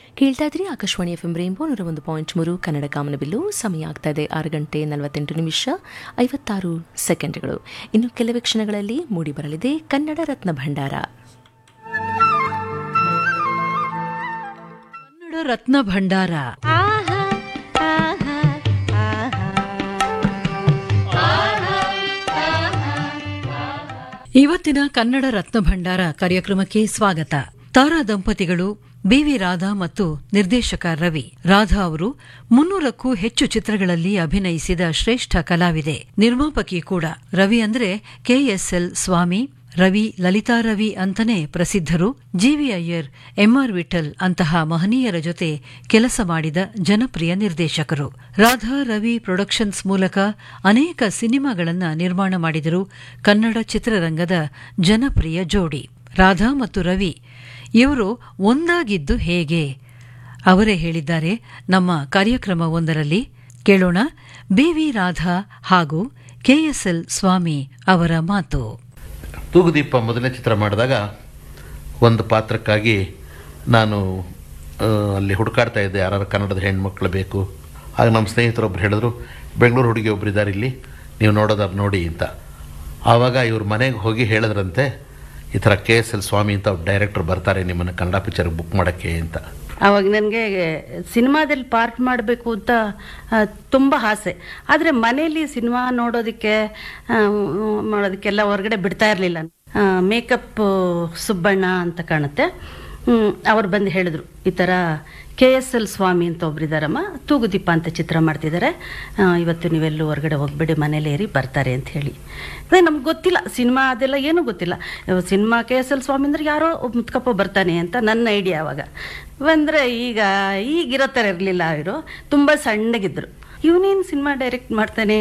ಕೇಳ್ತಾ ಇದ್ರಿ Akashvani F M rainbow ನೂರ ಒಂದು ಪಾಯಿಂಟ್ ಮೂರು ಕನ್ನಡ ಕಾಮನಬಿಲ್ಲು ಸಮಯ ಆಗ್ತಾ ಇದೆ ಆರು ಗಂಟೆ ನಲವತ್ತೆಂಟು ನಿಮಿಷ ಐವತ್ತಾರು ಸೆಕೆಂಡ್ಗಳು ಇನ್ನು ಕೆಲವೇ ಕ್ಷಣಗಳಲ್ಲಿ ಮೂಡಿ ಬರಲಿದೆ ಕನ್ನಡ ರತ್ನ ಭಂಡಾರ ಕನ್ನಡ ರತ್ನ ಭಂಡಾರ ಇವತ್ತಿನ ಕನ್ನಡ ರತ್ನ ಭಂಡಾರ ಕಾರ್ಯಕ್ರಮಕ್ಕೆ ಸ್ವಾಗತ ತಾರಾ ದಂಪತಿಗಳು ಬಿವಿ ರಾಧಾ ಮತ್ತು ನಿರ್ದೇಶಕ ರವಿ ರಾಧಾ ಅವರು ಮುನ್ನೂರಕ್ಕೂ ಹೆಚ್ಚು ಚಿತ್ರಗಳಲ್ಲಿ ಅಭಿನಯಿಸಿದ ಶ್ರೇಷ್ಠ ಕಲಾವಿದೆ ನಿರ್ಮಾಪಕಿ ಕೂಡ ರವಿ ಅಂದ್ರೆ ಕೆಎಸ್ಎಲ್ ಸ್ವಾಮಿ ರವಿ ಲಲಿತಾ ರವಿ ಅಂತಾನೆ ಪ್ರಸಿದ್ಧರು ಜಿವಿ ಅಯ್ಯರ್ ಎಂಆರ್ ವಿಠಲ್ ಅಂತಹ ಮಹನೀಯರ ಜೊತೆ ಕೆಲಸ ಮಾಡಿದ ಜನಪ್ರಿಯ ನಿರ್ದೇಶಕರು ರಾಧಾ ರವಿ ಪ್ರೊಡಕ್ಷನ್ಸ್ ಮೂಲಕ ಅನೇಕ ಸಿನಿಮಾಗಳನ್ನ ನಿರ್ಮಾಣ ಮಾಡಿದರು ಕನ್ನಡ ಚಿತ್ರರಂಗದ ಜನಪ್ರಿಯ ಜೋಡಿ ರಾಧಾ ಮತ್ತು ರವಿ ಇವರು ಒಂದಾಗಿದ್ದು ಹೇಗೆ ಅವರೇ ಹೇಳಿದ್ದಾರೆ ನಮ್ಮ ಕಾರ್ಯಕ್ರಮವೊಂದರಲ್ಲಿ ಕೇಳೋಣ ಬಿವಿ ರಾಧಾ ಹಾಗೂ ಕೆಎಸ್ಎಲ್ ಸ್ವಾಮಿ ಅವರ ಮಾತು ತೂಗುದೀಪ ಮೊದಲನೇ ಚಿತ್ರ ಮಾಡಿದಾಗ ಒಂದು ಪಾತ್ರಕ್ಕಾಗಿ ನಾನು ಆ, ಅಲ್ಲಿ ಹುಡುಕಾಡ್ತಾ ಇದ್ದೆ ಯಾರು ಕನ್ನಡದ ಹೆಣ್ಮಕ್ಳು ಬೇಕು ಆಗ ನಮ್ಮ ಸ್ನೇಹಿತರೊಬ್ರು ಹೇಳಿದ್ರು ಬೆಂಗಳೂರು ಹುಡುಗಿ ಒಬ್ರು ಇದ್ದಾರೆ ಇಲ್ಲಿ ನೀವು ನೋಡೋದಾರು ನೋಡಿ ಅಂತ ಆವಾಗ ಇವ್ರ ಮನೆಗೆ ಹೋಗಿ ಹೇಳಿದ್ರಂತೆ ಈ ಥರ ಕೆ ಎಸ್ ಎಲ್ ಸ್ವಾಮಿ ಅಂತ ಡೈರೆಕ್ಟರ್ ಬರ್ತಾರೆ ನಿಮ್ಮನ್ನು ಕನ್ನಡ ಪಿಕ್ಚರ್ಗೆ ಬುಕ್ ಮಾಡೋಕ್ಕೆ ಅಂತ ಅವಾಗ ನನಗೆ ಸಿನಿಮಾದಲ್ಲಿ ಪಾರ್ಟ್ ಮಾಡಬೇಕು ಅಂತ ಆ, ತುಂಬ ಆಸೆ ಆದರೆ ಮನೇಲಿ ಸಿನಿಮಾ ನೋಡೋದಕ್ಕೆ ಆ, ಮಾಡೋದಕ್ಕೆಲ್ಲ ಹೊರಗಡೆ ಬಿಡ್ತಾ ಇರಲಿಲ್ಲ ಮೇಕಪ್ ಸುಬ್ಬಣ್ಣ ಅಂತ ಕಾಣುತ್ತೆ ಅವ್ರು ಬಂದು ಹೇಳಿದ್ರು ಈ ಥರ ಕೆ ಎಸ್ ಎಲ್ ಸ್ವಾಮಿ ಅಂತ ಒಬ್ರಿದಾರಮ್ಮ ತೂಗುದೀಪ ಅಂತ ಚಿತ್ರ ಮಾಡ್ತಿದ್ದಾರೆ ಆ, ಇವತ್ತು ನೀವೆಲ್ಲೂ ಹೊರಗಡೆ ಹೋಗ್ಬೇಡಿ ಮನೇಲಿ ಏರಿ ಬರ್ತಾರೆ ಅಂತ ಹೇಳಿ ಅದೇ ನಮ್ಗೆ ಗೊತ್ತಿಲ್ಲ ಸಿನಿಮಾ ಅದೆಲ್ಲ ಏನೂ ಗೊತ್ತಿಲ್ಲ cinema K S L Swamy ಅಂದ್ರೆ ಯಾರೋ ಒಬ್ಬ ಮುತ್ಕಪ್ಪ ಬರ್ತಾನೆ ಅಂತ ನನ್ನ ಐಡಿಯಾ ಅವಾಗ ಬಂದರೆ ಈಗ ಈಗಿರೋ ಥರ ಇರಲಿಲ್ಲ ಅವರು ತುಂಬ ಸಣ್ಣಗಿದ್ರು ಇವನೇನು ಸಿನಿಮಾ ಡೈರೆಕ್ಟ್ ಮಾಡ್ತಾನೆ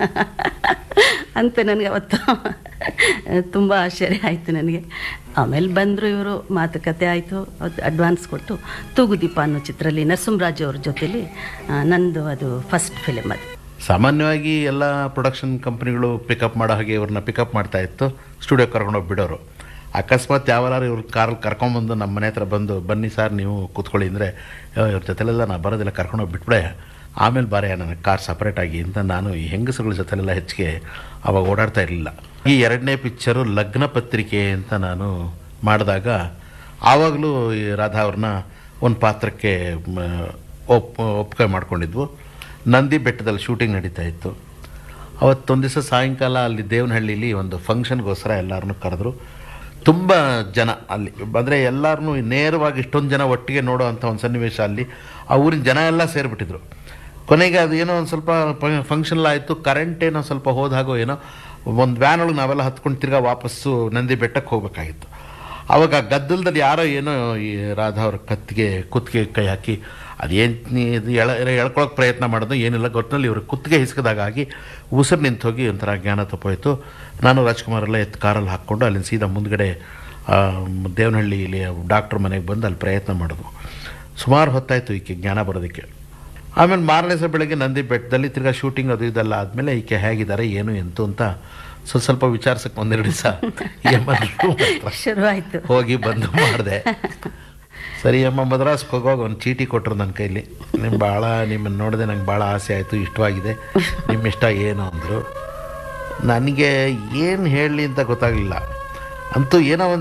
ಅಂತ ನನಗೆ ಅವತ್ತು ತುಂಬ ಆಶ್ಚರ್ಯ ಆಯಿತು ನನಗೆ ಆಮೇಲೆ ಬಂದರು ಇವರು ಮಾತುಕತೆ ಆಯಿತು ಅಡ್ವಾನ್ಸ್ ಕೊಟ್ಟು ತೂಗುದೀಪ ಅನ್ನೋ ಚಿತ್ರದಲ್ಲಿ ನರಸಿಂಹರಾಜು ಅವ್ರ ಜೊತೆಲಿ ಆ, ನಂದು ಅದು ಫಸ್ಟ್ ಫಿಲಿಮ್ ಅದು ಸಾಮಾನ್ಯವಾಗಿ ಎಲ್ಲ ಪ್ರೊಡಕ್ಷನ್ ಕಂಪ್ನಿಗಳು ಪಿಕಪ್ ಮಾಡೋ ಹಾಗೆ ಇವ್ರನ್ನ ಪಿಕಪ್ ಮಾಡ್ತಾ ಇತ್ತು ಸ್ಟುಡಿಯೋ ಕರ್ಕೊಂಡೋಗಿ ಬಿಡೋರು ಅಕಸ್ಮಾತ್ ಯಾವಾರು ಇವ್ರ ಕಾರಲ್ಲಿ ಕರ್ಕೊಂಬಂದು ನಮ್ಮ ಮನೆ ಹತ್ರ ಬಂದು ಬನ್ನಿ ಸರ್ ನೀವು ಕೂತ್ಕೊಳ್ಳಿ ಅಂದರೆ ಇವ್ರ ಜೊತೆಲೆಲ್ಲ ನಾನು ಬರೋದಿಲ್ಲ ಕರ್ಕೊಂಡೋಗಿ ಬಿಟ್ಬಿಡೆ ಆಮೇಲೆ ಬಾರೆ ನನಗೆ ಕಾರ್ ಸಪ್ರೇಟಾಗಿ ಅಂತ ನಾನು ಈ ಹೆಂಗಸುಗಳ ಜೊತೆಲೆಲ್ಲ ಹೆಚ್ಚಿಗೆ ಅವಾಗ ಓಡಾಡ್ತಾ ಇರಲಿಲ್ಲ ಈ ಎರಡನೇ ಪಿಕ್ಚರು ಲಗ್ನ ಪತ್ರಿಕೆ ಅಂತ ನಾನು ಮಾಡಿದಾಗ ಆವಾಗಲೂ ಈ ರಾಧಾ ಅವ್ರನ್ನ ಒಂದು ಪಾತ್ರಕ್ಕೆ ಮ, ಒಪ್ ಒಪ್ಪಿಗೆ ಮಾಡ್ಕೊಂಡಿದ್ವು ನಂದಿ ಬೆಟ್ಟದಲ್ಲಿ ಶೂಟಿಂಗ್ ನಡೀತಾ ಇತ್ತು ಅವತ್ತೊಂದು ದಿವಸ ಸಾಯಂಕಾಲ ಅಲ್ಲಿ ದೇವನಹಳ್ಳಿಲಿ ಒಂದು ಫಂಕ್ಷನ್ಗೋಸ್ಕರ ಎಲ್ಲರನ್ನೂ ಕರೆದ್ರು ತುಂಬ ಜನ ಅಲ್ಲಿ ಅಂದರೆ ಎಲ್ಲರನ್ನೂ ನೇರವಾಗಿ ಇಷ್ಟೊಂದು ಜನ ಒಟ್ಟಿಗೆ ನೋಡೋ ಅಂಥ ಒಂದು ಸನ್ನಿವೇಶ ಅಲ್ಲಿ ಆ ಊರಿನ ಜನ ಎಲ್ಲ ಸೇರಿಬಿಟ್ಟಿದ್ರು ಕೊನೆಗೆ ಅದು ಏನೋ ಒಂದು ಸ್ವಲ್ಪ ಫಂಕ್ಷನ್ ಆಯಿತು ಕರೆಂಟ್ ಏನೋ ಸ್ವಲ್ಪ ಹೋದ ಹಾಗೋ ಏನೋ ಒಂದು ವ್ಯಾನ್ ಒಳಗೆ ನಾವೆಲ್ಲ ಹತ್ಕೊಂಡು ತಿರ್ಗಾ ವಾಪಸ್ಸು ನಂದಿ ಬೆಟ್ಟಕ್ಕೆ ಹೋಗ್ಬೇಕಾಗಿತ್ತು ಅವಾಗ ಆ ಗದ್ದಲದಲ್ಲಿ ಯಾರೋ ಏನೋ ಈ ರಾಧಾ ಅವ್ರ ಕತ್ತಿಗೆ ಕುತ್ತಿಗೆ ಕೈ ಹಾಕಿ ಅದೇನು ಇದು ಎಳ ಎಳ್ಕೊಳಕ್ಕೆ ಪ್ರಯತ್ನ ಮಾಡೋದು ಏನಿಲ್ಲ ಗೊತ್ತಿನಲ್ಲಿ ಇವರು ಕುತ್ತಿಗೆ ಹಿಸ್ಕದಾಗಾಗಿ ಉಸಿರು ನಿಂತು ಹೋಗಿ ಒಂಥರ ಜ್ಞಾನ ತಪ್ಪೋಯ್ತು ನಾನು ರಾಜ್ಕುಮಾರ್ ಎಲ್ಲ ಎತ್ತು ಕಾರಲ್ಲಿ ಹಾಕ್ಕೊಂಡು ಅಲ್ಲಿಂದ ಸೀದಾ ಮುಂದ್ಗಡೆ ಆ, ದೇವನಹಳ್ಳಿಲಿ ಡಾಕ್ಟ್ರ್ ಮನೆಗೆ ಬಂದು ಅಲ್ಲಿ ಪ್ರಯತ್ನ ಮಾಡಿದ್ವು ಸುಮಾರು ಹೊತ್ತಾಯಿತು ಈಕೆ ಜ್ಞಾನ ಬರೋದಕ್ಕೆ ಆಮೇಲೆ ಮಾರನೇ ದಿವಸ ಬೆಳಗ್ಗೆ ನಂದಿ ಬೆಟ್ಟದಲ್ಲಿ ತಿರ್ಗಾ ಶೂಟಿಂಗ್ ಅದು ಇದೆಲ್ಲ ಆದಮೇಲೆ ಈಕೆ ಹೇಗಿದ್ದಾರೆ ಏನು ಎಂತು ಅಂತ ಸ್ವಲ್ಪ ಸ್ವಲ್ಪ ವಿಚಾರಿಸಕ್ಕೆ ಒಂದೆರಡು ದಿವಸ ಶುರುವಾಯಿತು ಹೋಗಿ ಬಂದು ಮಾಡಿದೆ ಸರಿ ಅಮ್ಮ ಮದ್ರಾಸ್ಗೆ ಹೋಗುವಾಗ ಒಂದು ಚೀಟಿ ಕೊಟ್ಟರು ನನ್ನ ಕೈಲಿ ನಿಮ್ಮ ಭಾಳ ನಿಮ್ಮನ್ನು ನೋಡಿದೆ ನಂಗೆ ಭಾಳ ಆಸೆ ಆಯಿತು ಇಷ್ಟವಾಗಿದೆ ನಿಮ್ಮ ಇಷ್ಟ ಏನು ಅಂದರು ನನಗೆ ಏನು ಹೇಳಲಿ ಅಂತ ಗೊತ್ತಾಗಲಿಲ್ಲ ಅಂತೂ ಏನೋ ಒಂದು